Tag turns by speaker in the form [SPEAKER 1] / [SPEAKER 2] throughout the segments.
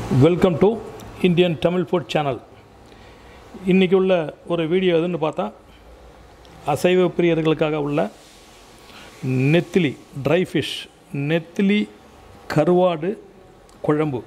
[SPEAKER 1] welcome to Indian Tamil food channel இன்றைக்கி உள்ள ஒரு வீடியோ எதுன்னு பார்த்தா அசைவ பிரியர்களுக்காக உள்ள நெத்திலி ட்ரை ஃபிஷ் நெத்திலி கருவாடு குழம்பு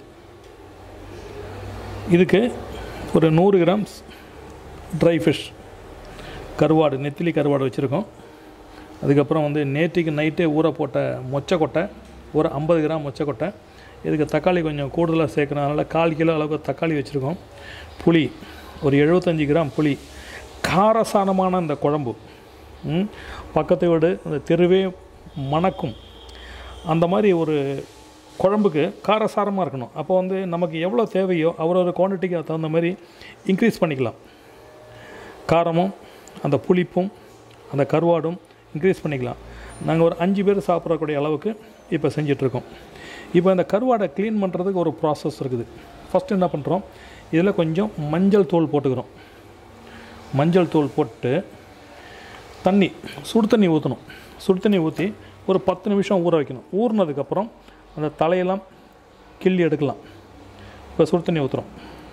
[SPEAKER 1] இதுக்கு ஒரு நூறு கிராம்ஸ் ட்ரை ஃபிஷ் கருவாடு நெத்திலி கருவாடு வச்சுருக்கோம் அதுக்கப்புறம் வந்து நேற்றுக்கு நைட்டே ஊற போட்ட மொச்சக்கொட்டை ஒரு ஐம்பது கிராம் மொச்சக்கொட்டை இதுக்கு தக்காளி கொஞ்சம் கூடுதலாக சேர்க்கணும் அதனால் கால் கிலோ அளவுக்கு தக்காளி வச்சுருக்கோம் புளி ஒரு எழுபத்தஞ்சி கிராம் புளி காரசாரமான இந்த குழம்பு ம், பக்கத்தை விட அந்த தெருவே மணக்கும் அந்த மாதிரி ஒரு குழம்புக்கு காரசாரமாக இருக்கணும் அப்போ வந்து நமக்கு எவ்வளோ தேவையோ அவரோட குவான்டிட்டிக்கு தகுந்த மாதிரி இன்க்ரீஸ் பண்ணிக்கலாம் காரமும் அந்த புளிப்பும் அந்த கருவாடும் இன்க்ரீஸ் பண்ணிக்கலாம் நாங்கள் ஒரு அஞ்சு பேர் சாப்பிடக்கூடிய அளவுக்கு இப்போ செஞ்சிட்ருக்கோம் இப்போ இந்த கருவாடை க்ளீன் பண்ணுறதுக்கு ஒரு ப்ராசஸ் இருக்குது ஃபஸ்ட்டு என்ன பண்ணுறோம் இதில் கொஞ்சம் மஞ்சள் தூள் போட்டுக்கிறோம் மஞ்சள் தூள் போட்டு தண்ணி சுடு தண்ணி ஊற்றணும் சுடு தண்ணி ஊற்றி ஒரு பத்து நிமிஷம் ஊற வைக்கணும் ஊறினதுக்கப்புறம் அந்த தலையெல்லாம் கிள்ளி எடுக்கலாம் இப்போ சுடு தண்ணி ஊற்றுறோம்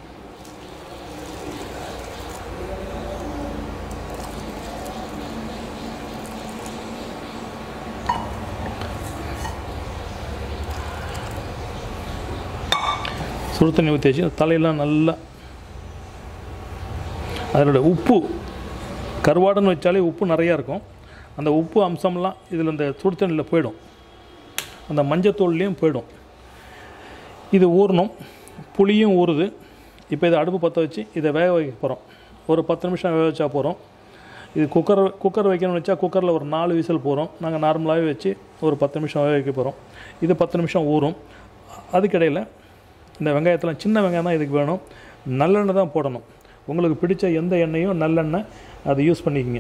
[SPEAKER 1] சுடு தண்ணி ஊற்றி வச்சு தலையெல்லாம் நல்லா அதனோட உப்பு கருவாடுன்னு வச்சாலே உப்பு நிறையா இருக்கும் அந்த உப்பு அம்சம்லாம் இதில் இந்த சுடு தண்ணியில் போயிடும் அந்த மஞ்சத்தூள்லேயும் போயிடும் இது ஊறணும் புளியும் ஊறுது இப்போ இதை அடுப்பு பற்ற வச்சு இதை வேக வைக்க போகிறோம் ஒரு பத்து நிமிஷம் வேக வச்சா போகிறோம் இது குக்கர் குக்கர் வைக்கணும்னு வச்சா குக்கரில் ஒரு நாலு விசில் போகிறோம் நாங்கள் நார்மலாகவே வச்சு ஒரு பத்து நிமிஷம் வேக வைக்க போகிறோம் இது பத்து நிமிஷம் ஊறும் அதுக்கிடையில் இந்த வெங்காயத்தில் சின்ன வெங்காயம் தான் இதுக்கு வேணும் நல்லெண்ணெய் தான் போடணும் உங்களுக்கு பிடிச்ச எந்த எண்ணெயும் நல்லெண்ணெய் அதை யூஸ் பண்ணிக்கங்க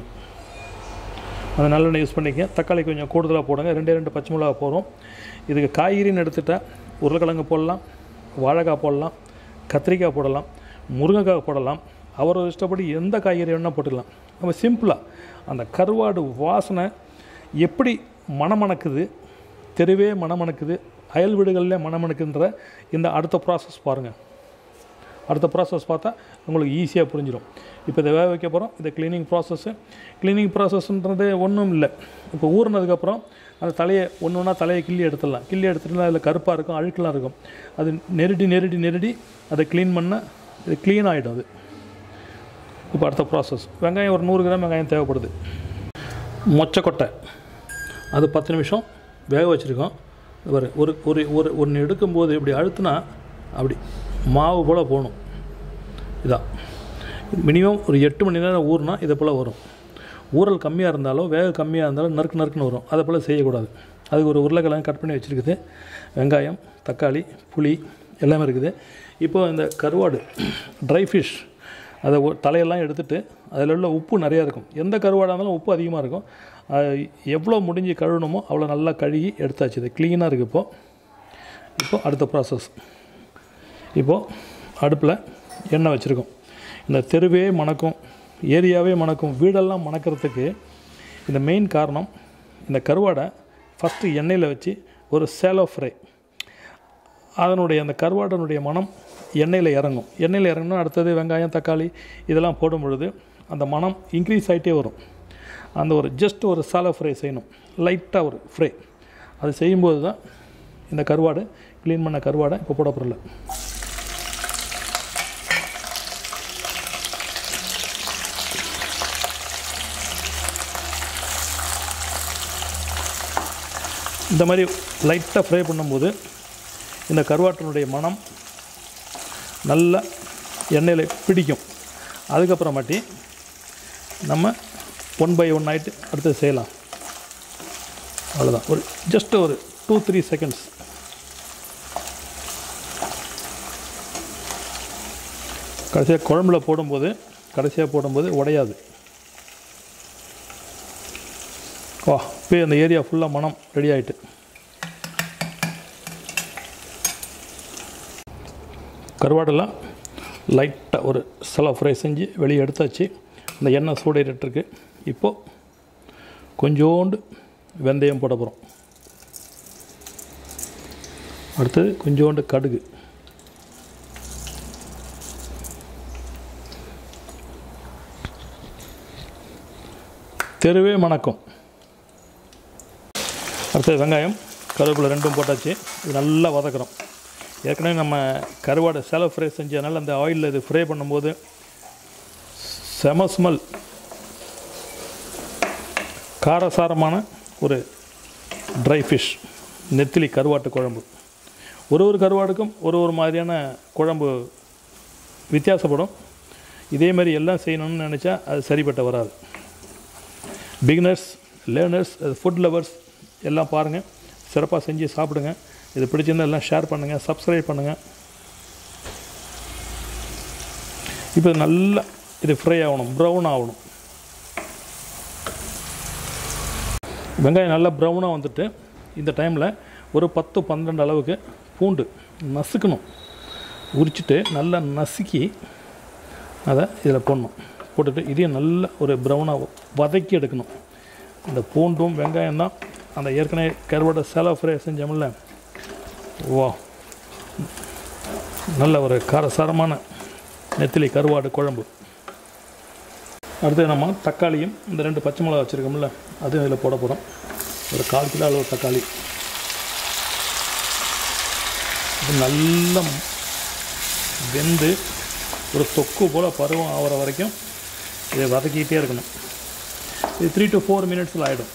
[SPEAKER 1] அந்த நல்லெண்ணெய் யூஸ் பண்ணிக்கங்க தக்காளி கொஞ்சம் கூடுதலாக போடுங்க ரெண்டே ரெண்டு பச்சை மிளகா போடுறோம் இதுக்கு காய்கறின்னு எடுத்துட்டா உருளைக்கிழங்கு போடலாம் வாழைக்காய் போடலாம் கத்திரிக்காய் போடலாம் முருங்கைக்காய் போடலாம் அவரோட இஷ்டப்படி எந்த காய்கறி வேணால் போட்டுக்கலாம் நம்ம சிம்பிளாக அந்த கருவாடு வாசனை எப்படி மணமணக்குது தெருவே மணமணக்குது அயல் வீடுகளில் மணமணக்குன்ற இந்த அடுத்த ப்ராசஸ் பாருங்கள் அடுத்த ப்ராசஸ் பார்த்தா உங்களுக்கு ஈஸியாக புரிஞ்சிடும் இப்போ இதை வேக வைக்க போகிறோம் இந்த க்ளீனிங் ப்ராசஸ்ஸு க்ளீனிங் ப்ராசஸ்ன்றது ஒன்றும் இல்லை இப்போ ஊறினதுக்கப்புறம் அந்த தலையை ஒன்று ஒன்றா தலையை கிள்ளி எடுத்துடலாம் கிள்ளி எடுத்துட்டுனா அதில் கருப்பாக இருக்கும் அழுக்கெலாம் இருக்கும் அது நெருடி நெருடி நெருடி அதை க்ளீன் பண்ணால் இது க்ளீன் ஆகிடும் அது இப்போ அடுத்த ப்ராசஸ் வெங்காயம் ஒரு நூறு கிராம் வெங்காயம் தேவைப்படுது மொச்சக்கொட்டை அது பத்து நிமிஷம் வேக வச்சுருக்கோம் ஒரு ஒரு ஒரு ஒரு ஒன்று எடுக்கும்போது இப்படி அழுத்துனா அப்படி மாவு போல் போகணும் இதான் மினிமம் ஒரு எட்டு மணி நேரம் ஊறினா இதை போல் வரும் ஊறல் கம்மியாக இருந்தாலும் வேக கம்மியாக இருந்தாலும் நறுக்கு நறுக்குன்னு வரும் அதை போல் செய்யக்கூடாது அதுக்கு ஒரு உருளைக்கிழங்கு கட் பண்ணி வச்சுருக்குது வெங்காயம் தக்காளி புளி எல்லாமே இருக்குது இப்போ இந்த கருவாடு ட்ரை ஃபிஷ் அதை ஒ- தலையெல்லாம் எடுத்துட்டு அதில் உள்ள உப்பு நிறையா இருக்கும் எந்த கருவாடாக இருந்தாலும் உப்பு அதிகமாக இருக்கும் அது எவ்வளோ முடிஞ்சு கழுவணுமோ அவ்வளோ நல்லா கழுகி எடுத்தாச்சு இது க்ளீனாக இருக்குது இப்போது இப்போ அடுத்த ப்ராசஸ் இப்போது அடுப்பில் எண்ணெய் வச்சுருக்கோம் இந்த தெருவே மணக்கும் ஏரியாவே மணக்கும் வீடெல்லாம் மணக்கிறதுக்கு இந்த மெயின் காரணம் இந்த கருவாடை ஃபஸ்ட்டு எண்ணெயில் வச்சு ஒரு சேலோ ஃப்ரை அதனுடைய அந்த கருவாடனுடைய மனம் எண்ணெயில் இறங்கும் எண்ணெயில் இறங்கினா அடுத்தது வெங்காயம் தக்காளி இதெல்லாம் போடும் பொழுது அந்த மனம் இன்க்ரீஸ் ஆகிட்டே வரும் அந்த ஒரு ஜஸ்ட் ஒரு சாலோ ஃப்ரை செய்யணும் லைட்டாக ஒரு ஃப்ரை அது செய்யும்போது தான் இந்த கருவாடு க்ளீன் பண்ண கருவாடை இப்போ போட போகிறல இந்த மாதிரி லைட்டாக ஃப்ரை பண்ணும்போது இந்த கருவாட்டினுடைய மனம் நல்லா எண்ணெயில் பிடிக்கும் அதுக்கப்புறமாட்டி நம்ம ஒன் பை ஒன் ஆகிட்டு அடுத்தது செய்யலாம் அவ்வளோதான் ஒரு ஜஸ்ட் ஒரு டூ த்ரீ செகண்ட்ஸ் கடைசியாக குழம்புல போடும்போது கடைசியாக போடும்போது உடையாது வா இப்போ அந்த ஏரியா ஃபுல்லாக மனம் ரெடி ஆகிட்டு கருவாடெல்லாம் லைட்டாக ஒரு சலா ஃப்ரை செஞ்சு வெளியே எடுத்தாச்சு இந்த எண்ணெய் சூடேறிட்டுருக்கு இப்போது கொஞ்சோண்டு வெந்தயம் போட போகிறோம் அடுத்தது கொஞ்சோண்டு கடுகு தெருவே மணக்கும் அடுத்தது வெங்காயம் கருவேப்பிலை ரெண்டும் போட்டாச்சு இது நல்லா வதக்குறோம் ஏற்கனவே நம்ம கருவாடை செலவு ஃப்ரை செஞ்சதுனால அந்த ஆயிலில் இது ஃப்ரை பண்ணும்போது செம ஸ்மெல் காரசாரமான ஒரு ட்ரை ஃபிஷ் நெத்திலி கருவாட்டு குழம்பு ஒரு ஒரு கருவாடுக்கும் ஒரு ஒரு மாதிரியான குழம்பு வித்தியாசப்படும் இதே மாதிரி எல்லாம் செய்யணும்னு நினச்சா அது சரிப்பட்ட வராது பிகினர்ஸ் லேர்னர்ஸ் ஃபுட் லவர்ஸ் எல்லாம் பாருங்கள் சிறப்பாக செஞ்சு சாப்பிடுங்க இது பிடிச்சிருந்தா எல்லாம் ஷேர் பண்ணுங்கள் சப்ஸ்கிரைப் பண்ணுங்கள் இப்போ இது நல்லா இது ஃப்ரை ஆகணும் ப்ரௌன் ஆகணும் வெங்காயம் நல்லா ப்ரௌனாக வந்துட்டு இந்த டைமில் ஒரு பத்து பன்னெண்டு அளவுக்கு பூண்டு நசுக்கணும் உரிச்சிட்டு நல்லா நசுக்கி அதை இதில் போடணும் போட்டுட்டு இதையும் நல்லா ஒரு ப்ரௌனாக வதக்கி எடுக்கணும் இந்த பூண்டும் வெங்காயம் தான் அந்த ஏற்கனவே கருவாடை சேலா ஃப்ரை செஞ்சோம்ல வா நல்ல ஒரு காரசாரமான நெத்திலி கருவாடு குழம்பு அடுத்து நம்ம தக்காளியும் இந்த ரெண்டு பச்சை மிளகா வச்சுருக்கோம்ல அதுவும் இதில் போட போகிறோம் ஒரு கால் கிலோ அளவு தக்காளி இது நல்லா வெந்து ஒரு தொக்கு போல் பருவம் ஆகிற வரைக்கும் இதை வதக்கிக்கிட்டே இருக்கணும் இது த்ரீ டு ஃபோர் மினிட்ஸில் ஆகிடும்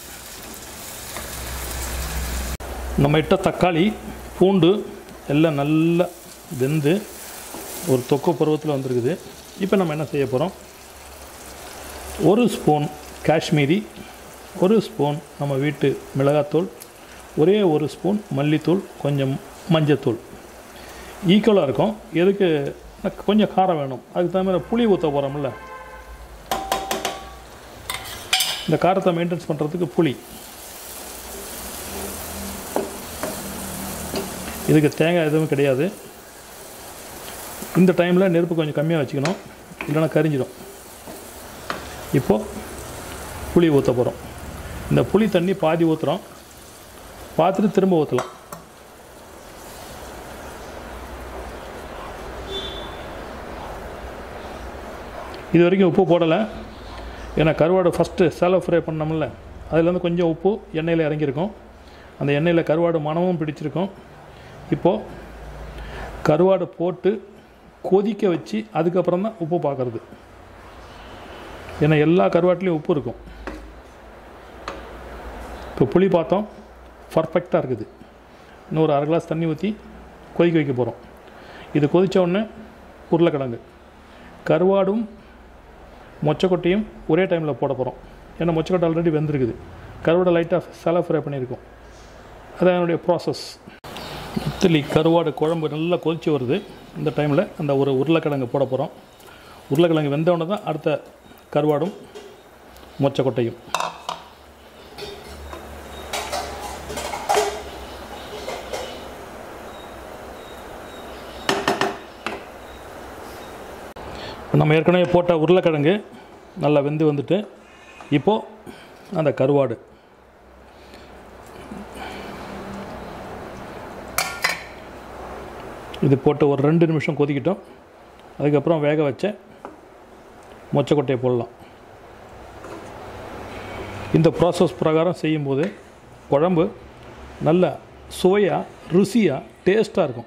[SPEAKER 1] நம்ம இட்ட தக்காளி பூண்டு எல்லாம் நல்லா வெந்து ஒரு தொக்கு பருவத்தில் வந்திருக்குது இப்போ நம்ம என்ன செய்ய போகிறோம் ஒரு ஸ்பூன் காஷ்மீரி ஒரு ஸ்பூன் நம்ம வீட்டு மிளகாத்தூள் ஒரே ஒரு ஸ்பூன் மல்லித்தூள் கொஞ்சம் மஞ்சத்தூள் ஈக்குவலாக இருக்கும் எதுக்கு கொஞ்சம் காரம் வேணும் அதுக்கு தகுந்த மாதிரி புளி ஊற்ற போகிறோம்ல இந்த காரத்தை மெயின்டைன்ஸ் பண்ணுறதுக்கு புளி இதுக்கு தேங்காய் எதுவும் கிடையாது இந்த டைமில் நெருப்பு கொஞ்சம் கம்மியாக வச்சுக்கணும் இல்லைன்னா கரிஞ்சிடும் இப்போது புளி ஊற்ற போகிறோம் இந்த புளி தண்ணி பாதி ஊற்றுறோம் பார்த்துட்டு திரும்ப ஊற்றலாம் இது வரைக்கும் உப்பு போடலை ஏன்னா கருவாடு ஃபஸ்ட்டு சேலை ஃப்ரை பண்ணோம்ல அதுலேருந்து கொஞ்சம் உப்பு எண்ணெயில் இறங்கியிருக்கும் அந்த எண்ணெயில் கருவாடு மணமும் பிடிச்சிருக்கும் இப்போது கருவாடு போட்டு கொதிக்க வச்சு அதுக்கப்புறம் தான் உப்பு பார்க்குறது ஏன்னா எல்லா கருவாட்டிலையும் உப்பு இருக்கும் இப்போ புளி பார்த்தோம் பர்ஃபெக்டாக இருக்குது இன்னும் ஒரு அரை கிளாஸ் தண்ணி ஊற்றி கொதிக்க வைக்க போகிறோம் இது கொதித்த உடனே உருளைக்கிழங்கு கருவாடும் மொச்சக்கொட்டையும் ஒரே டைமில் போட போகிறோம் ஏன்னா மொச்சக்கொட்டை ஆல்ரெடி வெந்திருக்குது கருவாடை லைட்டாக செலவு ஃப்ரை பண்ணியிருக்கோம் அதான் என்னுடைய ப்ராசஸ் இட்லி கருவாடு குழம்பு நல்லா கொதிச்சு வருது இந்த டைமில் அந்த ஒரு உருளைக்கிழங்கு போட போகிறோம் உருளைக்கிழங்கு வெந்தவுடனே தான் அடுத்த கருவாடும் மொச்சக்கொட்டையும் நம்ம ஏற்கனவே போட்ட உருளைக்கிழங்கு நல்லா வெந்து வந்துட்டு இப்போது அந்த கருவாடு இது போட்டு ஒரு ரெண்டு நிமிஷம் கொதிக்கிட்டோம் அதுக்கப்புறம் வேக வச்ச மொச்சக்கொட்டையை போடலாம் இந்த ப்ராசஸ் பிரகாரம் செய்யும்போது குழம்பு நல்ல சுவையாக ருசியாக டேஸ்ட்டாக இருக்கும்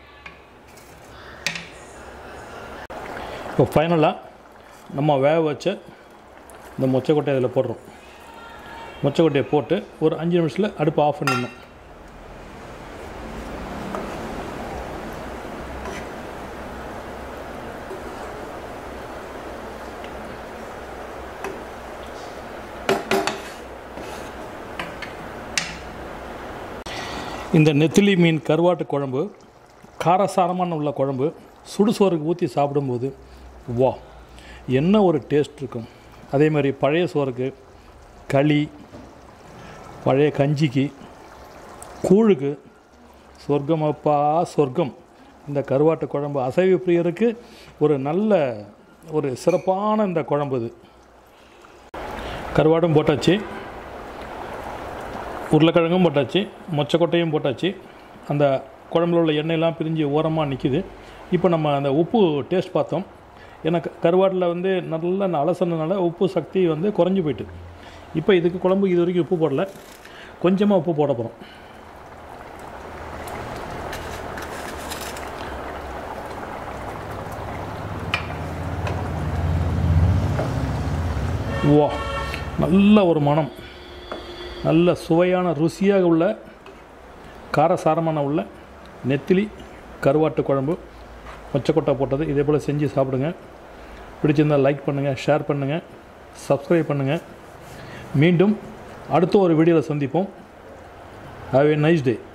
[SPEAKER 1] இப்போ ஃபைனலாக நம்ம வேக வச்ச இந்த மொச்சக்கொட்டையை அதில் போடுறோம் மொச்சக்கொட்டையை போட்டு ஒரு அஞ்சு நிமிஷத்தில் அடுப்பு ஆஃப் பண்ணிடணும் இந்த நெத்திலி மீன் கருவாட்டு குழம்பு காரசாரமான உள்ள குழம்பு சுடுசோறுக்கு ஊற்றி சாப்பிடும்போது வா என்ன ஒரு டேஸ்ட் இருக்கும் அதே மாதிரி பழைய சோறுக்கு களி பழைய கஞ்சிக்கு கூழுக்கு சொர்க்கம் அப்பா சொர்க்கம் இந்த கருவாட்டு குழம்பு அசைவ பிரியருக்கு ஒரு நல்ல ஒரு சிறப்பான இந்த குழம்பு இது கருவாடும் போட்டாச்சு உருளைக்கிழங்கும் போட்டாச்சு மொச்சக்கொட்டையும் போட்டாச்சு அந்த குழம்புல உள்ள எண்ணெயெல்லாம் பிரிஞ்சு ஓரமாக நிற்கிது இப்போ நம்ம அந்த உப்பு டேஸ்ட் பார்த்தோம் ஏன்னா க- கருவாட்டில் வந்து நல்லா அலசனதுனால உப்பு சக்தி வந்து குறைஞ்சி போயிட்டு இப்போ இதுக்கு குழம்பு இது வரைக்கும் உப்பு போடல கொஞ்சமாக உப்பு போட போகிறோம் வா நல்ல ஒரு மனம் நல்ல சுவையான ருசியாக உள்ள காரசாரமான உள்ள நெத்திலி கருவாட்டு குழம்பு மொச்சக்கொட்டை போட்டது இதே போல் செஞ்சு சாப்பிடுங்க பிடிச்சிருந்தால் லைக் பண்ணுங்கள் ஷேர் பண்ணுங்கள் சப்ஸ்கிரைப் பண்ணுங்கள் மீண்டும் அடுத்த ஒரு வீடியோவில் சந்திப்போம் ஹாவ் a நைஸ் டே